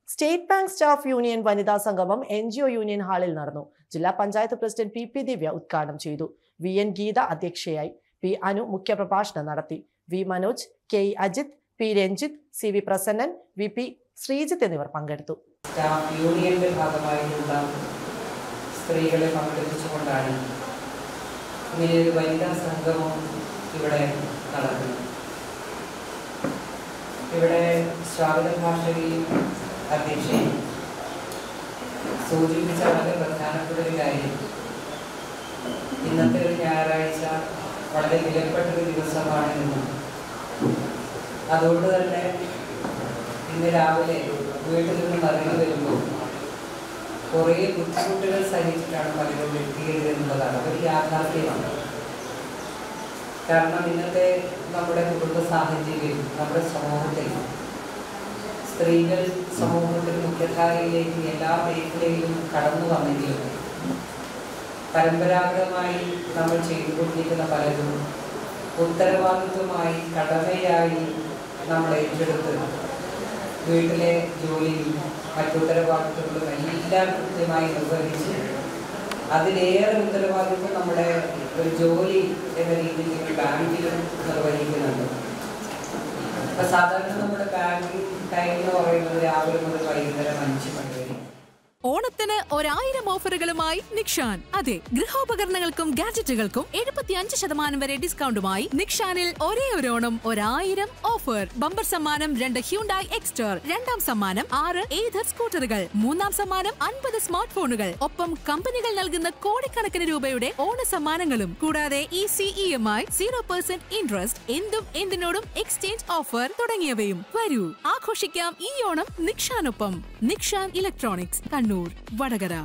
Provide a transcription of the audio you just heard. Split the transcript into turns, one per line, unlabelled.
state bank staff union വനിതാ സംഗമം N G O union ഹാളിൽ നടന്നു ജില്ലാ panchayat president P P Divya ഉദ്ഘാടനം ചെയ്തു വി എൻ ഗീത അധ്യക്ഷയായി പി അനു മുഖ്യപ്രഭാഷണം നടത്തി V Manoj K E Ajith P Ranjith C V Prasannan V P Sreejith എന്നിവർ പങ്കെടുത്തു
സ്റ്റാഫ് യൂണിയന്റെ ഭാഗമായിട്ടുള്ള സ്ത്രീകളെ പങ്കെടുപ്പിച്ചുകൊണ്ടാണ് ഇങ്ങനെയൊരു വനിതാ സംഗമം ഇവിടെ നടക്കുന്നത് ഇവിടെ സ്വാഗത ഭാഷകയും അധ്യക്ഷയും സൂചിപ്പിച്ച വളരെ പ്രധാനപ്പെട്ട ഒരു കാര്യം ഇന്നത്തെ ഒരു ഞായറാഴ്ച വളരെ വിലപ്പെട്ടൊരു ദിവസമാണ് ഇന്ന് അതുകൊണ്ട് തന്നെ ഇന്ന് രാവിലെ വീട്ടിൽ നിന്ന് മടങ്ങി വരുമ്പോൾ കുറേ ബുദ്ധിമുട്ടുകൾ സഹിച്ചിട്ടാണ് പലരും എത്തിയത് എന്നുള്ളതാണ് അതൊരു യാഥാർത്ഥ്യമാണ് കാരണം ഇന്നത്തെ നമ്മുടെ കുടുംബ സാഹചര്യം നമ്മുടെ സമൂഹത്തിൽ സ്ത്രീകൾ സമൂഹത്തിൽ മുഖ്യധാരയിലേക്ക് എല്ലാ മേഖലയിലും കടന്നു വന്നെങ്കിലും പരമ്പരാഗതമായി നമ്മൾ ചെയ്തുകൊണ്ടിരിക്കുന്ന പലതും ഉത്തരവാദിത്വമായി കടമയായി നമ്മൾ ഏറ്റെടുത്ത് വീട്ടിലെ ജോലിയും മറ്റുത്തരവാദിത്വങ്ങളും എല്ലാം കൃത്യമായി നിർവഹിച്ച് അതിലേറെ ഉത്തരവാദിത്വം നമ്മുടെ ഒരു ജോലി എന്ന രീതിയിൽ ബാങ്കിലും നിർവഹിക്കുന്നുണ്ട് അപ്പൊ സാധാരണ നമ്മുടെ ബാങ്ക് ടൈം എന്ന് പറയുന്നത് രാവിലെ മുതൽ വൈകുന്നേരം അഞ്ച് മണി വരെ
ഓണത്തിന് ഒരായിരം ഓഫറുകളുമായി നിക്ഷാൻ അതെ ഗൃഹോപകരണങ്ങൾക്കും ഗാഡ്ജറ്റുകൾക്കും എഴുപത്തിയഞ്ച് ശതമാനം വരെ ഡിസ്കൗണ്ടുമായി നിക്ഷാനിൽ ഒരേ ഒരു ഓണം ഒരായിരം ഓഫർ ബമ്പർ സമ്മാനം രണ്ട് ഹ്യൂണ്ടായി എക്സ്റ്റർ രണ്ടാം സമ്മാനം ആറ് ഏതർ സ്കൂട്ടറുകൾ മൂന്നാം സമ്മാനം അൻപത് സ്മാർട്ട് ഫോണുകൾ ഒപ്പം കമ്പനികൾ നൽകുന്ന കോടിക്കണക്കിന് രൂപയുടെ ഓണ സമ്മാനങ്ങളും കൂടാതെ easy E M I zero percent interest എന്തും എന്തിനോടും എക്സ്ചേഞ്ച് ഓഫർ തുടങ്ങിയവയും വരൂ ആഘോഷിക്കാം ഈ ഓണം നിക്ഷാനൊപ്പം നിക്ഷാൻ ഇലക്ട്രോണിക്സ് കണ്ണൂർ വടകര